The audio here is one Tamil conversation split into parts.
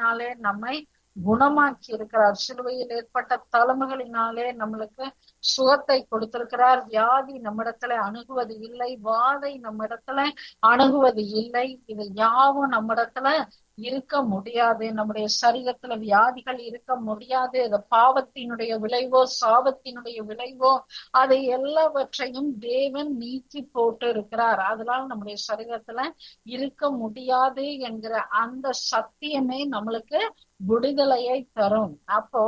தழும்புகளினாலே நம்மை குணமாக்கி இருக்கிறார் சிலுவையில் ஏற்பட்ட தழும்புகளினாலே நம்மளுக்கு சுகத்தை கொடுத்திருக்கிறார் வியாதி நம்மிடத்துல அணுகுவது இல்லை வாதை நம்மிடத்துல அணுகுவது இல்லை இது யாவும் நம்மிடத்துல இருக்க முடியாது நம்முடைய சரீரத்துல வியாதிகள் இருக்க முடியாது அது பாவத்தினுடைய விளைவோ சாபத்தினுடைய விளைவோ அதை எல்லாவற்றையும் தேவன் நீக்கி போட்டு இருக்கிறார் அதனால நம்முடைய சரீரத்துல இருக்க முடியாது என்கிற அந்த சத்தியமே நம்மளுக்கு விடுதலையை தரும் அப்போ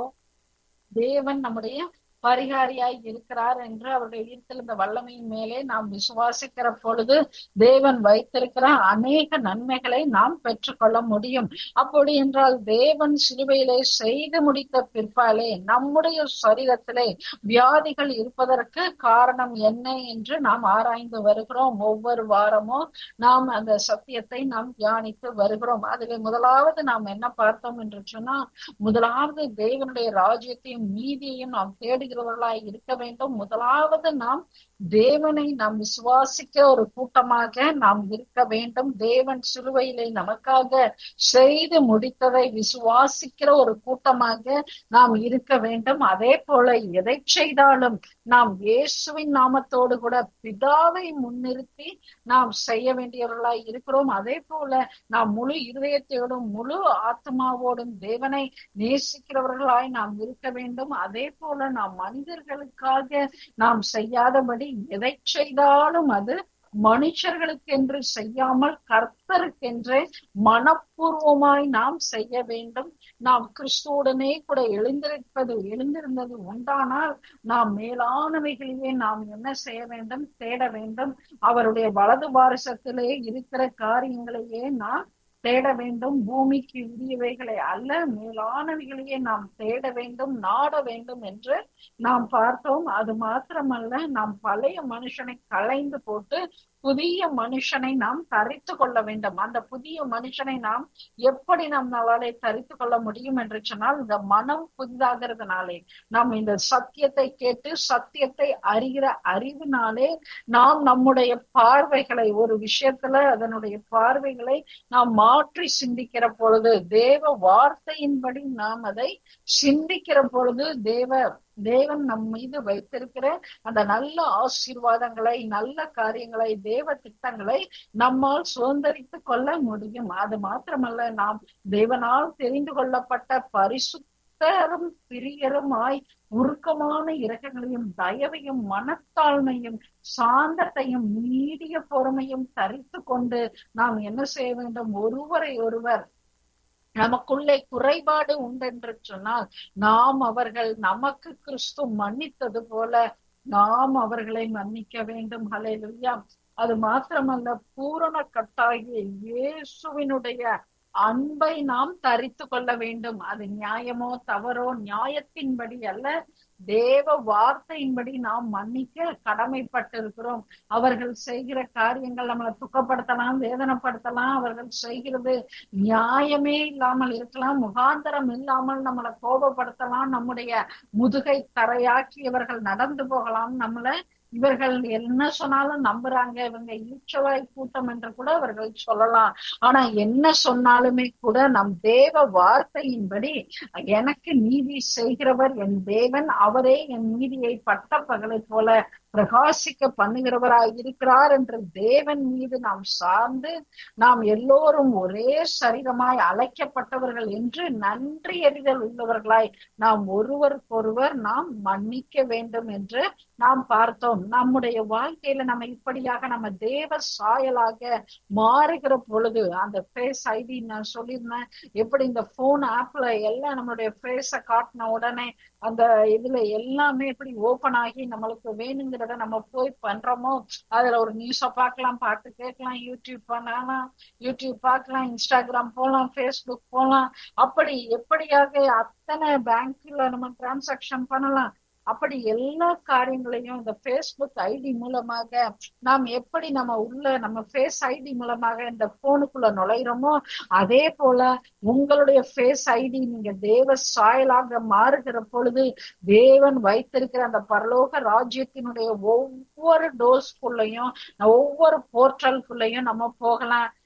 தேவன் நம்முடைய பரிகாரியாய் இருக்கிறார் என்று அவருடைய ஈர்த்தெழுந்த வல்லமையின் மேலே நாம் விசுவாசிக்கிற பொழுது தேவன் வைத்திருக்கிற அநேக நன்மைகளை நாம் பெற்றுக்கொள்ள முடியும் அப்படி என்றால் தேவன் சிலுவையிலே செய்து முடித்த பிற்பாலே நம்முடைய சரீரத்திலே வியாதிகள் இருப்பதற்கு காரணம் என்ன என்று நாம் ஆராய்ந்து வருகிறோம் ஒவ்வொரு வாரமும் நாம் அந்த சத்தியத்தை நாம் தியானித்து வருகிறோம் அதிலே முதலாவது நாம் என்ன பார்த்தோம் என்று சொன்னா முதலாவது தேவனுடைய ராஜ்யத்தையும் நீதியையும் நாம் தேடுகிறவர்களாய் இருக்க வேண்டும் முதலாவது நாம் தேவனை நாம் விசுவாசிக்க ஒரு கூட்டமாக நாம் இருக்க வேண்டும் தேவன் சிலுவையிலே நமக்காக செய்து முடித்ததை விசுவாசிக்கிற ஒரு கூட்டமாக நாம் இருக்க வேண்டும் அதே போல எதை செய்தாலும் நாம் இயேசுவின் நாமத்தோடு கூட பிதாவை முன்னிறுத்தி நாம் செய்ய வேண்டியவர்களாய் இருக்கிறோம் அதே போல நாம் முழு இருதயத்தோடும் முழு ஆத்மாவோடும் தேவனை நேசிக்கிறவர்களாய் நாம் இருக்க வேண்டும் அதே போல நாம் மனிதர்களுக்காக நாம் செய்யாதபடி எதை செய்தாலும் அது மனுஷர்களுக்கென்று செய்யாமல் கர்த்தருக்கென்று மனப்பூர்வமாய் நாம் செய்ய வேண்டும் நாம் கிறிஸ்துவுடனே கூட எழுந்திருப்பது எழுந்திருந்தது உண்டானால் நாம் மேலானவைகளையே நாம் என்ன செய்ய வேண்டும் தேட வேண்டும் அவருடைய வலது பாரசத்திலே இருக்கிற காரியங்களையே நாம் தேட வேண்டும் பூமிக்கு உரியவைகளை அல்ல மேலானவைகளையே நாம் தேட வேண்டும் நாட வேண்டும் என்று நாம் பார்த்தோம் அது மாத்திரமல்ல நாம் பழைய மனுஷனை களைந்து போட்டு புதிய மனுஷனை நாம் தரித்து கொள்ள வேண்டும் அந்த புதிய மனுஷனை நாம் எப்படி நம்மளாலே தரித்து கொள்ள முடியும் என்று சொன்னால் இந்த மனம் புதிதாகிறதுனாலே நாம் இந்த சத்தியத்தை கேட்டு சத்தியத்தை அறிகிற அறிவினாலே நாம் நம்முடைய பார்வைகளை ஒரு விஷயத்துல அதனுடைய பார்வைகளை நாம் மாற்றி சிந்திக்கிற பொழுது தேவ வார்த்தையின்படி நாம் அதை சிந்திக்கிற பொழுது தேவ தேவன் நம் மீது வைத்திருக்கிற அந்த நல்ல ஆசீர்வாதங்களை நல்ல காரியங்களை தேவ திட்டங்களை நம்மால் சுதந்திரித்து கொள்ள முடியும் அது மாத்திரமல்ல நாம் தேவனால் தெரிந்து கொள்ளப்பட்ட பரிசுத்தரும் பிரியருமாய் உருக்கமான இரக்கங்களையும் தயவையும் மனத்தாழ்மையும் சாந்தத்தையும் நீடிய பொறுமையும் தரித்து கொண்டு நாம் என்ன செய்ய வேண்டும் ஒருவரை ஒருவர் நமக்குள்ளே குறைபாடு உண்டென்று சொன்னால் நாம் அவர்கள் நமக்கு கிறிஸ்து மன்னித்தது போல நாம் அவர்களை மன்னிக்க வேண்டும் ஹலேலுயா அது மாத்திரமல்ல பூரண கட்டாகிய இயேசுவினுடைய அன்பை நாம் தரித்து கொள்ள வேண்டும் அது நியாயமோ தவறோ நியாயத்தின்படி அல்ல தேவ வார்த்தையின்படி நாம் மன்னிக்க கடமைப்பட்டிருக்கிறோம் அவர்கள் செய்கிற காரியங்கள் நம்மளை துக்கப்படுத்தலாம் வேதனைப்படுத்தலாம் அவர்கள் செய்கிறது நியாயமே இல்லாமல் இருக்கலாம் முகாந்தரம் இல்லாமல் நம்மளை கோபப்படுத்தலாம் நம்முடைய முதுகை தரையாக்கி இவர்கள் நடந்து போகலாம் நம்மளை இவர்கள் என்ன சொன்னாலும் நம்புறாங்க இவங்க ஈச்சவாய் கூட்டம் என்று கூட அவர்கள் சொல்லலாம் ஆனா என்ன சொன்னாலுமே கூட நம் தேவ வார்த்தையின்படி எனக்கு நீதி செய்கிறவர் என் தேவன் அவரே என் நீதியை பட்ட பகலை போல பிரகாசிக்க பண்ணுகிறவராய் இருக்கிறார் என்று தேவன் மீது நாம் சார்ந்து நாம் எல்லோரும் ஒரே சரீரமாய் அழைக்கப்பட்டவர்கள் என்று நன்றி எறிதல் உள்ளவர்களாய் நாம் ஒருவருக்கொருவர் நாம் மன்னிக்க வேண்டும் என்று நாம் பார்த்தோம் நம்முடைய வாழ்க்கையில நம்ம இப்படியாக நம்ம தேவ சாயலாக மாறுகிற பொழுது அந்த ஃபேஸ் ஐடி நான் சொல்லியிருந்தேன் எப்படி இந்த போன் ஆப்ல எல்லாம் நம்மளுடைய ஃபேஸ காட்டின உடனே அந்த இதுல எல்லாமே எப்படி ஓபன் ஆகி நம்மளுக்கு வேணுங்கிறத நம்ம போய் பண்றோமோ அதுல ஒரு நியூஸ பார்க்கலாம் பாட்டு கேட்கலாம் யூடியூப் பண்ணலாம் யூடியூப் பார்க்கலாம் இன்ஸ்டாகிராம் போகலாம் ஃபேஸ்புக் போகலாம் அப்படி எப்படியாக அத்தனை பேங்க்ல நம்ம டிரான்சாக்ஷன் பண்ணலாம் அப்படி எல்லா காரியங்களையும் இந்த ஃபேஸ்புக் ஐடி மூலமாக நாம் எப்படி நம்ம உள்ள நம்ம ஃபேஸ் ஐடி மூலமாக இந்த போனுக்குள்ள நுழைகிறோமோ அதே போல உங்களுடைய ஃபேஸ் ஐடி நீங்க தேவ சாயலாக மாறுகிற பொழுது தேவன் வைத்திருக்கிற அந்த பரலோக ராஜ்யத்தினுடைய ஒவ்வொரு டோஸ்குள்ளையும் ஒவ்வொரு போர்ட்டலுக்குள்ளயும் நம்ம போகலாம்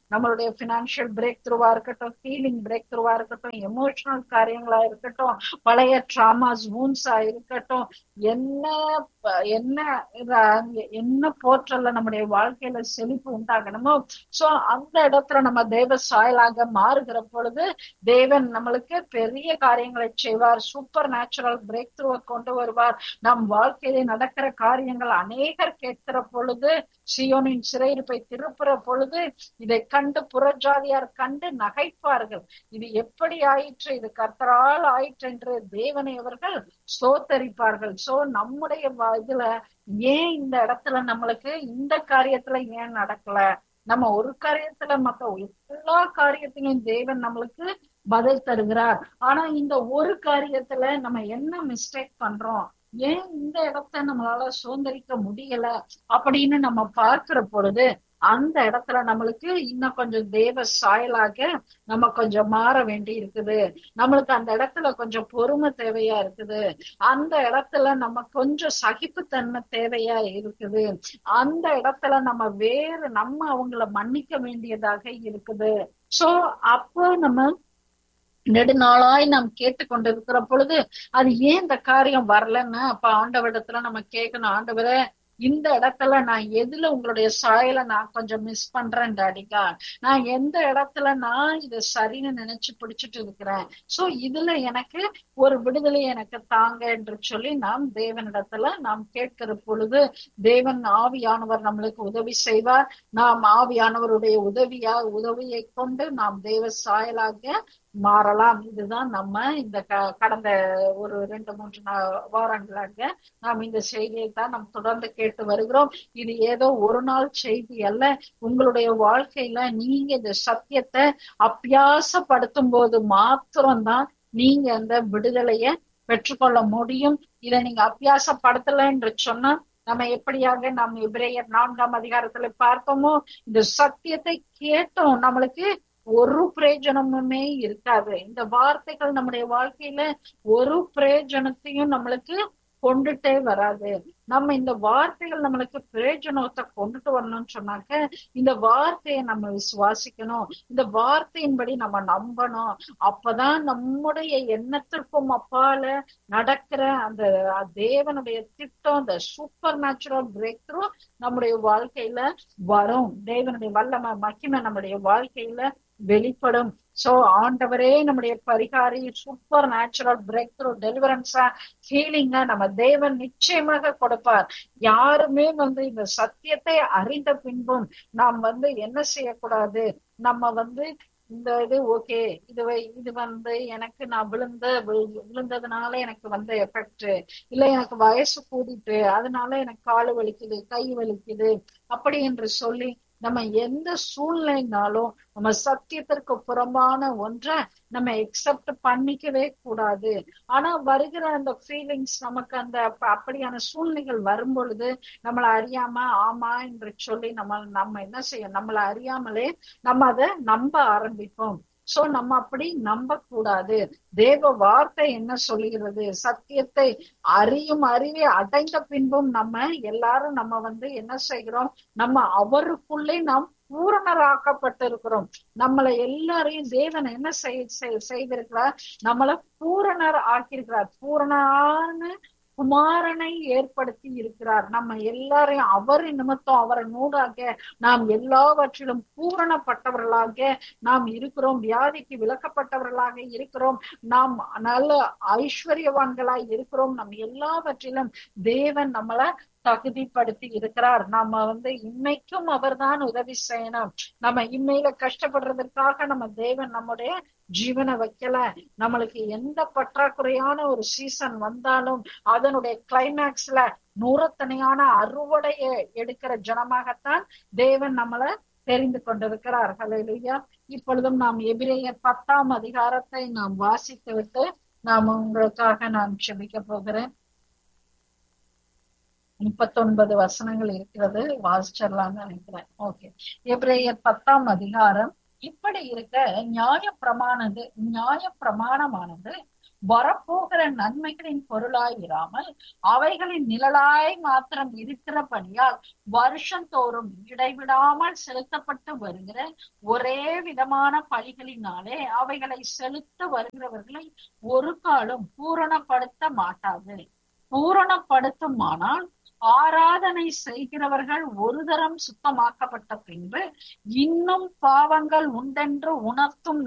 நம்மளுடைய பினான்சியல் பிரேக் த்ரூவா இருக்கட்டும் ஃபீலிங் பிரேக் த்ரூவா இருக்கட்டும் எமோஷனல் காரியங்களா இருக்கட்டும் பழைய ட்ராமாஸ் வூன்ஸா இருக்கட்டும் என்ன என்ன என்ன போற்றல நம்முடைய வாழ்க்கையில செழிப்பு உண்டாகணுமோ சோ அந்த இடத்துல நம்ம தேவ சாயலாக மாறுகிற பொழுது தேவன் நம்மளுக்கு பெரிய காரியங்களை செய்வார் சூப்பர் நேச்சுரல் பிரேக் த்ரூவை கொண்டு வருவார் நம் வாழ்க்கையில நடக்கிற காரியங்கள் அநேகர் கேட்கிற பொழுது சியோனின் சிறையிருப்பை திருப்புற பொழுது இதை கண்டு புறஜாதியார் கண்டு நகைப்பார்கள் இது எப்படி ஆயிற்று இது கர்த்தரால் ஆயிற்று என்று தேவனை அவர்கள் சோத்தரிப்பார்கள் சோ நம்முடைய இதுல ஏன் இந்த இடத்துல நம்மளுக்கு இந்த காரியத்துல ஏன் நடக்கல நம்ம ஒரு காரியத்துல மத்த எல்லா காரியத்திலும் தேவன் நம்மளுக்கு பதில் தருகிறார் ஆனா இந்த ஒரு காரியத்துல நம்ம என்ன மிஸ்டேக் பண்றோம் ஏன் இந்த இடத்த நம்மளால சுதந்திரிக்க முடியல அப்படின்னு நம்ம பார்க்கிற பொழுது அந்த இடத்துல நம்மளுக்கு இன்னும் கொஞ்சம் தேவ சாயலாக நம்ம கொஞ்சம் மாற வேண்டி இருக்குது நம்மளுக்கு அந்த இடத்துல கொஞ்சம் பொறுமை தேவையா இருக்குது அந்த இடத்துல நம்ம கொஞ்சம் சகிப்புத்தன்மை தேவையா இருக்குது அந்த இடத்துல நம்ம வேறு நம்ம அவங்கள மன்னிக்க வேண்டியதாக இருக்குது சோ அப்போ நம்ம நெடுநாளாய் நாம் கேட்டுக்கொண்டிருக்கிற பொழுது அது ஏன் இந்த காரியம் வரலன்னு அப்ப ஆண்டவரிடத்துல நம்ம கேட்கணும் ஆண்டவரை இந்த இடத்துல நான் எதுல உங்களுடைய சாயலை நான் கொஞ்சம் மிஸ் பண்றேன் டாடிக்கா நான் எந்த இடத்துல நான் இதை சரின்னு நினைச்சு பிடிச்சிட்டு இருக்கிறேன் சோ இதுல எனக்கு ஒரு விடுதலை எனக்கு தாங்க என்று சொல்லி நாம் தேவனிடத்துல நாம் கேட்கிற பொழுது தேவன் ஆவியானவர் நம்மளுக்கு உதவி செய்வார் நாம் ஆவியானவருடைய உதவியா உதவியை கொண்டு நாம் தேவ சாயலாக மாறலாம் இதுதான் நம்ம இந்த கடந்த ஒரு ரெண்டு மூன்று வாரங்களாக நாம் இந்த செய்தியை தான் நாம் தொடர்ந்து கேட்டு வருகிறோம் இது ஏதோ ஒரு நாள் செய்தி அல்ல உங்களுடைய வாழ்க்கையில நீங்க இந்த சத்தியத்தை அபியாசப்படுத்தும் போது மாத்திரம்தான் நீங்க அந்த விடுதலைய பெற்றுக்கொள்ள முடியும் இதை நீங்க அபியாசப்படுத்தல என்று சொன்னா நம்ம எப்படியாக நாம் இப்ரேயர் நான்காம் அதிகாரத்துல பார்த்தோமோ இந்த சத்தியத்தை கேட்டோம் நம்மளுக்கு ஒரு பிரயோஜனமுமே இருக்காது இந்த வார்த்தைகள் நம்முடைய வாழ்க்கையில ஒரு பிரயோஜனத்தையும் நம்மளுக்கு கொண்டுட்டே வராது நம்ம இந்த வார்த்தைகள் நம்மளுக்கு பிரயோஜனத்தை கொண்டுட்டு வரணும்னு சொன்னாக்க இந்த வார்த்தையை நம்ம விசுவாசிக்கணும் இந்த வார்த்தையின்படி நம்ம நம்பணும் அப்பதான் நம்முடைய எண்ணத்திற்கும் அப்பால நடக்கிற அந்த தேவனுடைய திட்டம் அந்த சூப்பர் நேச்சுரல் பிரேக் த்ரூ நம்முடைய வாழ்க்கையில வரும் தேவனுடைய வல்லம மகிமை நம்முடைய வாழ்க்கையில வெளிப்படும் சோ ஆண்டவரே நம்முடைய பரிகாரி சூப்பர் நேச்சுரல் பிரேக் த்ரூ டெலிவரன்ஸா ஹீலிங்கா நம்ம தேவன் நிச்சயமாக கொடுப்பார் யாருமே வந்து இந்த சத்தியத்தை அறிந்த பின்பும் நாம் வந்து என்ன செய்யக்கூடாது நம்ம வந்து இந்த இது ஓகே இது இது வந்து எனக்கு நான் விழுந்த விழுந்ததுனால எனக்கு வந்த எஃபெக்ட் இல்ல எனக்கு வயசு கூடிட்டு அதனால எனக்கு காலு வலிக்குது கை வலிக்குது அப்படி என்று சொல்லி நம்ம எந்த சூழ்நிலைனாலும் நம்ம சத்தியத்திற்கு புறம்பான ஒன்றை நம்ம எக்ஸப்ட் பண்ணிக்கவே கூடாது ஆனா வருகிற அந்த ஃபீலிங்ஸ் நமக்கு அந்த அப்படியான சூழ்நிலைகள் வரும் பொழுது நம்மளை அறியாம ஆமா என்று சொல்லி நம்ம நம்ம என்ன செய்யும் நம்மளை அறியாமலே நம்ம அதை நம்ப ஆரம்பிப்போம் சோ நம்ம அப்படி நம்ப கூடாது தேவ வார்த்தை என்ன சொல்லுகிறது சத்தியத்தை அறியும் அறிவை அடைந்த பின்பும் நம்ம எல்லாரும் நம்ம வந்து என்ன செய்கிறோம் நம்ம அவருக்குள்ளே நாம் பூரணராக்கப்பட்டிருக்கிறோம் நம்மளை எல்லாரையும் தேவன் என்ன செய்திருக்கிறார் நம்மள பூரணர் ஆக்கியிருக்கிறார் பூரணான குமாரனை ஏற்படுத்தி இருக்கிறார் நம்ம எல்லாரையும் அவர் நிமித்தம் அவரை நூடாக நாம் எல்லாவற்றிலும் பூரணப்பட்டவர்களாக நாம் இருக்கிறோம் வியாதிக்கு விளக்கப்பட்டவர்களாக இருக்கிறோம் நாம் நல்ல ஐஸ்வர்யவான்களாய் இருக்கிறோம் நம் எல்லாவற்றிலும் தேவன் நம்மள தகுதிப்படுத்தி இருக்கிறார் நம்ம வந்து இன்மைக்கும் அவர்தான் உதவி செய்யணும் நம்ம இம்மையில கஷ்டப்படுறதுக்காக நம்ம தேவன் நம்முடைய ஜீவனை வைக்கல நம்மளுக்கு எந்த பற்றாக்குறையான ஒரு சீசன் வந்தாலும் அதனுடைய கிளைமேக்ஸ்ல நூறத்தனையான அறுவடைய எடுக்கிற ஜனமாகத்தான் தேவன் நம்மள தெரிந்து கொண்டிருக்கிறார் ஹலையா இப்பொழுதும் நாம் எபிரேயர் பத்தாம் அதிகாரத்தை நாம் வாசித்து விட்டு நாம் உங்களுக்காக நான் செபிக்க போகிறேன் முப்பத்தொன்பது வசனங்கள் இருக்கிறது வாசிச்சிடலாம்னு நினைக்கிறேன் ஓகே எப்ரேயர் பத்தாம் அதிகாரம் இப்படி இருக்க நியாய பிரமானது நியாய பிரமாணமானது வரப்போகிற நன்மைகளின் பொருளாய் இராமல் அவைகளின் நிழலாய் மாத்திரம் இருக்கிறபடியால் வருஷந்தோறும் இடைவிடாமல் செலுத்தப்பட்டு வருகிற ஒரே விதமான பலிகளினாலே அவைகளை செலுத்த வருகிறவர்களை ஒரு காலம் பூரணப்படுத்த மாட்டாது பூரணப்படுத்துமானால் ஆராதனை செய்கிறவர்கள் ஒரு தரம் சுத்தமாக்கப்பட்ட பின்பு இன்னும் பாவங்கள் உண்டென்று உணர்த்தும்